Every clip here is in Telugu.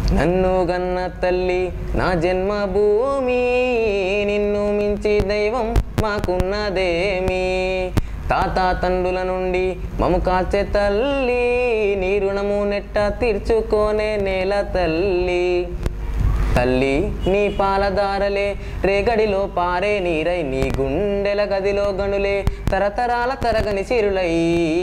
నన్ను గన్న తల్లి నా జన్మభూమి నిన్ను మించి దైవం మాకున్నదేమి తాత తండ్రుల నుండి మము కాచే తల్లి నీ రుణము నెట్ట తీర్చుకోనే నేల తల్లి తల్లి నీ పాలదారలే రేగడిలో పారే నీరై నీ గుండెల గదిలో గనులే తరతరాల తరగని సిరులై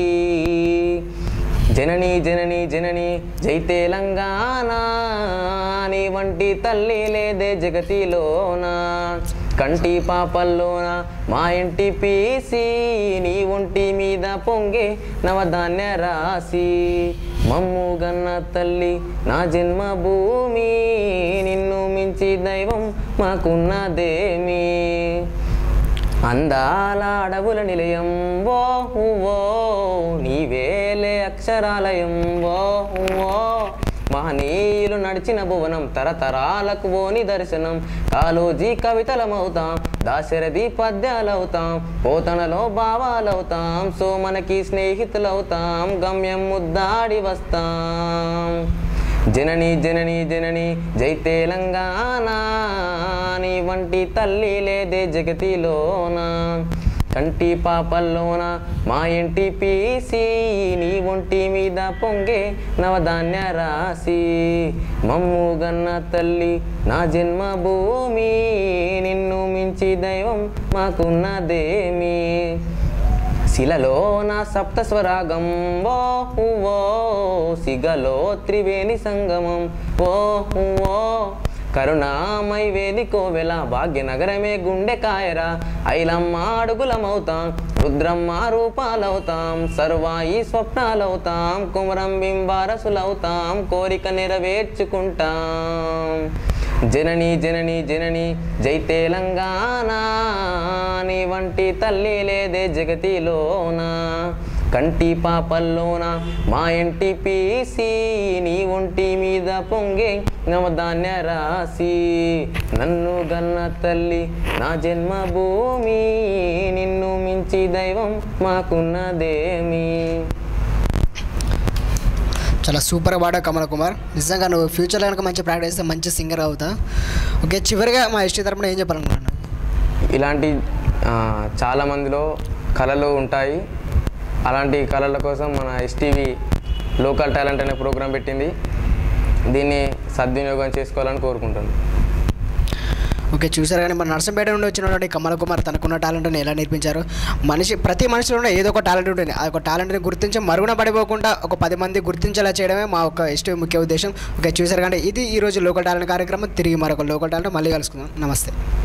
జనని జనని జనని జై తెలంగాణ నీ వంటి తల్లి లేదే జగతిలోన కంటి పాపల్లోన మా ఇంటి పీసి నీ ఒంటి మీద పొంగే నవధాన్య రాసి మమ్ము గన్న తల్లి నా జన్మభూమి నిన్ను మించి దైవం మాకున్నదేమి అందాల అడవుల నిలయం ఓ ఓ నీవేలే అక్షరాలయం ఓ ఓ మహనీయులు నడిచిన భువనం తరతరాలకు ఓని దర్శనం కాలోజీ కవితలమవుతాం దాశరథి పద్యాలవుతాం పోతనలో భావాలవుతాం సో మనకి స్నేహితులవుతాం గమ్యం ముద్దాడి వస్తాం జనని జనని జనని జై తెలంగాణ నీ వంటి తల్లి లేదే జగతిలోన కంటి పాపల్లోన మా ఇంటి పీసి నీ ఒంటి మీద పొంగే నవధాన్య రాసి మమ్ము గన్న తల్లి నా జన్మభూమి నిన్ను మించి దైవం మాకున్నదేమి శిలలో నా సప్త స్వరాగం ఓ ఓ సిగలో త్రివేణి సంగమం ఓ ఓ కరుణామై వేది కోవెల భాగ్యనగరమే గుండె కాయరా ఐలమ్మ అడుగులమవుతాం రుద్రమ్మ రూపాలవుతాం సర్వాయి స్వప్నాలవుతాం కుమరం బింబారసులవుతాం కోరిక నెరవేర్చుకుంటాం జనని జనని జనని జై తెలంగాణ నీ వంటి తల్లి లేదే జగతిలోన కంటి పాపల్లోన మా ఇంటి పీసి నీ ఒంటి మీద పొంగే నవధాన్య రాసి నన్ను గన్న తల్లి నా జన్మభూమి నిన్ను మించి దైవం మాకున్నదేమి చాలా సూపర్గా పాడా కమల కుమార్ నిజంగా నువ్వు ఫ్యూచర్లో కనుక మంచి ప్రాక్టీస్ చేస్తే మంచి సింగర్ అవుతా ఓకే చివరిగా మా హిస్టరీ తరపున ఏం చెప్పాలనుకున్నాను ఇలాంటి ఆ, చాలా మందిలో కళలు ఉంటాయి అలాంటి కళల కోసం మన ఎస్టీవీ లోకల్ టాలెంట్ అనే ప్రోగ్రాం పెట్టింది దీన్ని సద్వినియోగం చేసుకోవాలని కోరుకుంటున్నాను ఓకే చూసారు కానీ మన నర్సంపేట నుండి వచ్చినటువంటి కమల కుమార్ తనకున్న టాలెంట్ని ఎలా నేర్పించారు మనిషి ప్రతి మనిషిలో ఉన్న ఏదో ఒక టాలెంట్ ఉంటుంది ఆ ఒక టాలెంట్ని గుర్తించి మరుగున పడిపోకుండా ఒక పది మంది గుర్తించేలా చేయడమే మా ఒక ఇష్ట ముఖ్య ఉద్దేశం ఓకే చూసారు కానీ ఇది ఈ రోజు లోకల్ టాలెంట్ కార్యక్రమం తిరిగి మరొక లోకల్ టాలెంట్ మళ్ళీ కలుసుకుందాం నమస్తే